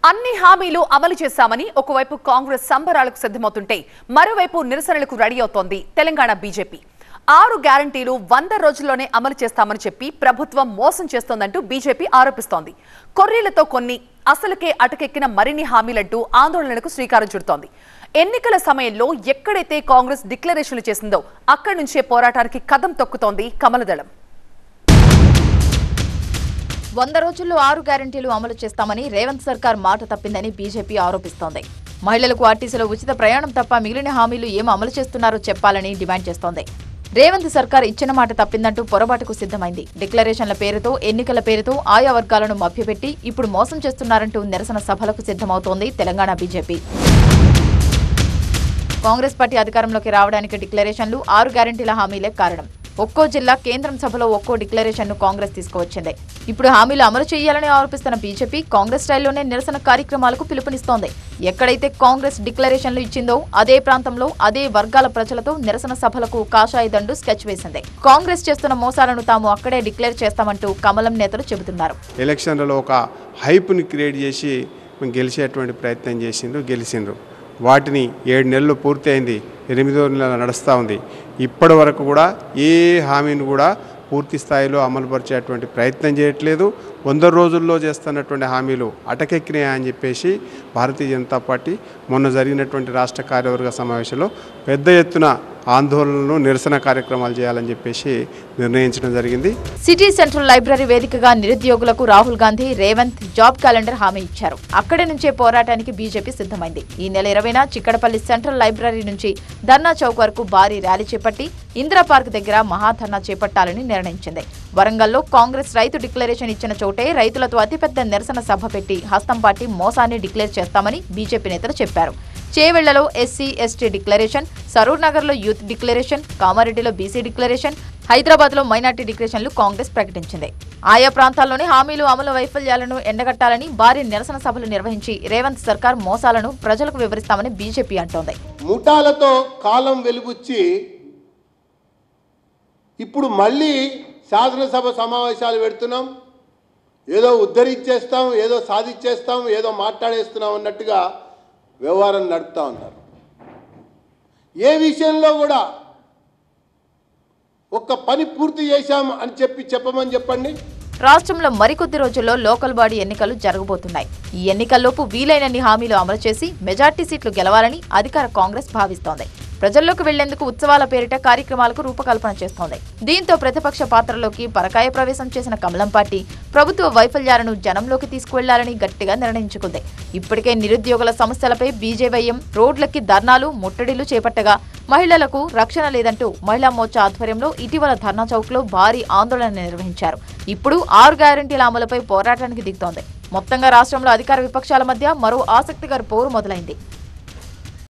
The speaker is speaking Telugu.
అన్ని హామీలు అమలు చేశామని ఒకవైపు కాంగ్రెస్ సంబరాలకు సిద్ధమవుతుంటే మరోవైపు నిరసనలకు రెడీ అవుతోంది తెలంగాణ బీజేపీ ఆరు గ్యారంటీలు వంద రోజుల్లోనే అమలు చేస్తామని చెప్పి ప్రభుత్వం మోసం చేస్తోందంటూ బీజేపీ ఆరోపిస్తోంది కొర్రీలతో కొన్ని అసలుకే అటకెక్కిన మరిన్ని హామీలంటూ ఆందోళనలకు శ్రీకారం చుడుతోంది ఎన్నికల సమయంలో ఎక్కడైతే కాంగ్రెస్ డిక్లరేషన్లు చేసిందో అక్కడి నుంచే పోరాటానికి కదం తొక్కుతోంది కమలదళం వంద రోజుల్లో ఆరు గ్యారంటీలు అమలు చేస్తామని రేవంత్ సర్కార్ మాట తప్పిందని బీజేపీ ఆరోపిస్తోంది మహిళలకు ఆర్టీసీలో ఉచిత ప్రయాణం తప్ప మిగిలిన హామీలు ఏం అమలు చేస్తున్నారో చెప్పాలని డిమాండ్ చేస్తోంది రేవంత్ సర్కార్ ఇచ్చిన మాట తప్పిందంటూ పొరపాటుకు సిద్ధమైంది డిక్లరేషన్ల పేరుతో ఎన్నికల పేరుతో ఆయా వర్గాలను మభ్యపెట్టి ఇప్పుడు మోసం చేస్తున్నారంటూ నిరసన సభలకు సిద్ధమవుతోంది తెలంగాణ బీజేపీ కాంగ్రెస్ పార్టీ అధికారంలోకి రావడానికి డిక్లరేషన్లు ఆరు గ్యారంటీల హామీలే కారణం ఒక్కో జిల్లా కేంద్రం సభలో ఒక్కో డిక్లరేషన్ ను కాంగ్రెస్ తీసుకువచ్చింది ఇప్పుడు హామీలు అమలు చేయాలని ఆరోపిస్తున్న బీజేపీ కాంగ్రెస్ స్టైల్లోనే నిరసన కార్యక్రమాలకు పిలుపునిస్తోంది ఎక్కడైతే కాంగ్రెస్ డిక్లరేషన్లు ఇచ్చిందో అదే ప్రాంతంలో అదే వర్గాల ప్రజలతో నిరసన సభలకు కాషాయ దండు స్కెచ్ వేసింది కాంగ్రెస్ చేస్తున్న మోసాలను తాము అక్కడే డిక్లేర్ చేస్తామంటూ కమలం నేతలు చెబుతున్నారు ఎలక్షన్లలో ఒక హైప్ని క్రియేట్ చేసి మేము గెలిచేటువంటి ప్రయత్నం చేసిండ్రు గెలిచిండ్రు వాటిని ఏడు నెలలు పూర్తయింది ఎనిమిదో నెల నడుస్తూ ఉంది ఇప్పటి వరకు కూడా ఏ హామీని కూడా పూర్తి స్థాయిలో అమలుపరిచేటువంటి ప్రయత్నం చేయట్లేదు వంద రోజుల్లో చేస్తున్నటువంటి హామీలు అటకెక్కినాయా అని చెప్పేసి భారతీయ జనతా పార్టీ మొన్న జరిగినటువంటి రాష్ట్ర కార్యవర్గ సమావేశంలో పెద్ద ఎత్తున ఆందోళనలు నిరసన కార్యక్రమాలు చేయాలని చెప్పేసి నిర్ణయించడం జరిగింది సిటీ సెంట్రల్ లైబ్రరీ వేదికగా నిరుద్యోగులకు రాహుల్ గాంధీ రేవంత్ జాబ్ క్యాలెండర్ హామీ ఇచ్చారు అక్కడి నుంచే పోరాటానికి బీజేపీ సిద్ధమైంది ఈ నెల ఇరవైన చిక్కడపల్లి సెంట్రల్ లైబ్రరీ నుంచి ధర్నా చౌక్ వరకు భారీ ర్యాలీ చేపట్టి ఇందిరా పార్క్ దగ్గర మహాధర్నా చేపట్టాలని నిర్ణయించింది వరంగల్లో కాంగ్రెస్ రైతు డిక్లరేషన్ ఇచ్చిన చోటే రైతులతో అతిపెద్ద నిరసన సభ పెట్టి హస్తం పార్టీ మోసాన్ని డిక్లేర్ చేస్తామని బీజేపీ నేతలు చెప్పారు చేవెళ్లలో SC ST declaration Saroor Nagar లో యూత్ డిక్లరేషన్ కామారెడ్డిలో బీసీ డిక్లరేషన్ హైదరాబాద్ లో మైనార్టీ డిక్లరేషన్లు కాంగ్రెస్ ప్రకటించింది ఆయా ప్రాంతాల్లోని హామీలు అమలు వైఫల్యాలను ఎండగట్టాలని భారీ నిరసన సభలు నిర్వహించి రేవంత్ సర్కార్ మోసాలను ప్రజలకు వివరిస్తామని బీజేపీ అంటోంది ముఠాలతో కాలం వెలుగుచ్చి ఇప్పుడు మళ్ళీ శాసనసభ సమావేశాలు పెడుతున్నాం ఏదో ఉద్ధరించేస్తాం ఏదో సాధించేస్తాం ఏదో మాట్లాడేస్తున్నాం అన్నట్టుగా వ్యవహారం నడుపుతా ఉన్నారు ఏ విషయంలో కూడా ఒక్క పని పూర్తి చేశాం అని చెప్పి చెప్పమని చెప్పండి రాష్ట్రంలో మరికొద్ది రోజుల్లో లోకల్ బాడీ ఎన్నికలు జరగబోతున్నాయి ఈ ఎన్నికల్లోపు వీలైనన్ని హామీలు అమలు చేసి మెజార్టీ సీట్లు గెలవాలని అధికార కాంగ్రెస్ భావిస్తోంది ప్రజల్లోకి వెళ్లేందుకు ఉత్సవాల పేరిట కార్యక్రమాలకు రూపకల్పన చేస్తోంది దీంతో ప్రతిపక్ష పాత్రలోకి పరకాయ ప్రవేశం చేసిన కమలం పార్టీ ప్రభుత్వ వైఫల్యాలను జనంలోకి తీసుకువెళ్లాలని గట్టిగా నిర్ణయించుకుంది ఇప్పటికే నిరుద్యోగుల సమస్యలపై బీజేవైఎం రోడ్లకి ధర్నాలు ముట్టడిలు చేపట్టగా మహిళలకు రక్షణ లేదంటూ మహిళా మోర్చా ఆధ్వర్యంలో ఇటీవల ధర్నా చౌక్ లో భారీ ఆందోళన నిర్వహించారు ఇప్పుడు ఆరు గ్యారంటీల అమలుపై పోరాటానికి దిగుతోంది మొత్తంగా రాష్ట్రంలో అధికార విపక్షాల మధ్య మరో ఆసక్తికర పోరు మొదలైంది